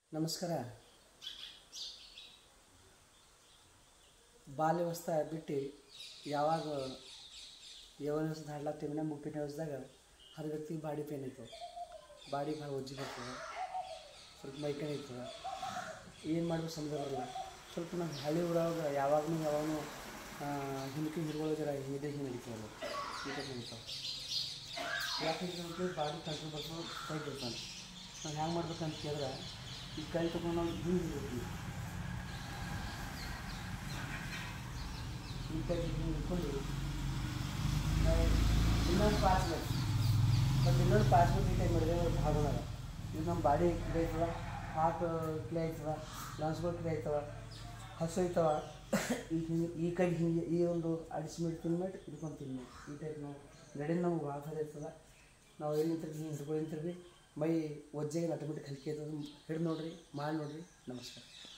ನಮಸ್ಕಾರ ಬಾಲ್ಯವಸ್ಥೆ ಬಿಟ್ಟು ಯಾವಾಗ ಯವನಸ ಹಾಡ್ಲಾಗ್ತೀವಿ ಮುಪ್ಪಿನ ವಯಸ್ಸದಾಗ ಹರ ವ್ಯಕ್ತಿಗೆ ಬಾಡಿ ಪೇನ್ ಐತವೆ ಬಾಡಿ ಭಾಳ ಒಜ್ಜಿ ಬರ್ತದೆ ಸ್ವಲ್ಪ ಮೈಕೈ ಐತದೆ ಏನು ಮಾಡ್ಬೇಕು ಸಮಜಲ್ಲ ಸ್ವಲ್ಪ ನಾವು ಹಳ್ಳಿ ಊರಾಗ ಯಾವಾಗಲೂ ಯಾವಾಗಲೂ ಹಿಂದಕ್ಕೆ ಹಿಡ್ಕೊಳ್ಳೋ ಜರ ಹಿಂದೆ ಹಿಂಗೆ ನಡೀತಾವಲ್ಲ ಈ ಥರ ನಡೀತಾವೆ ಯಾಕೆ ಬಾಡಿ ಕಂಟ್ರೋಲ್ ಬರ್ಬೋದು ಕೈ ಬಿಡ್ತಾನೆ ನಾವು ಹ್ಯಾಂಗೆ ಮಾಡ್ಬೇಕಂತ ಕೇಳಿದ್ರೆ ಈ ಕೈ ತಗೊಂಡು ನಾವು ಹಿಂಗೆ ಇರ್ತೀವಿ ಈ ಕೈ ಹಿಂಗೆ ಇಟ್ಕೊಂಡು ನಾವು ಇನ್ನೊಂದು ಪಾಸ್ ಬೇಕು ಬಟ್ ಇನ್ನೊಂದು ಪಾಸ್ ಬೇಕು ಈ ಟೈಮ್ ಮಾಡಿದ್ರೆ ಭಾಗದಾಗ ಇದು ನಮ್ಮ ಬಾಡಿ ಕ್ಲೇ ಐತವ ಹಾರ್ಟ್ ಕ್ಲೇ ಐತವ ಲಂಗ್ಸ್ಗಳು ಕ್ಲೇ ಐತವ ಹಸು ಐತವ ಈ ಹಿಂಗೆ ಈ ಕೈ ಹಿಂಗೆ ಈ ಒಂದು ಅಡಿಸಿ ಮಿನಿಟ್ ತಿನ್ಬಿಟ್ಟು ಇಟ್ಕೊಂಡು ತಿನ್ನಿ ಈ ಟೈಪ್ ನಾವು ನಡೆ ನಮ್ಗೆ ಭಾಳ ಸರಿ ಇರ್ತದೆ ನಾವು ಎಲ್ಲಿ ನಿಂತಿರ್ತೀವಿ ಹಿಂಗೆ ಹಿಡ್ಕೊಂಡು ನಿಂತಿರ್ತೀವಿ ಮೈ ಒಜ್ಜೆಗೆ ಆಟೋಮೆಟಿಕ್ ಹಲ್ಕೆ ಐತದ ಹಿಡಿದು ನೋಡ್ರಿ ಮಾಡಿ ನೋಡ್ರಿ ನಮಸ್ಕಾರ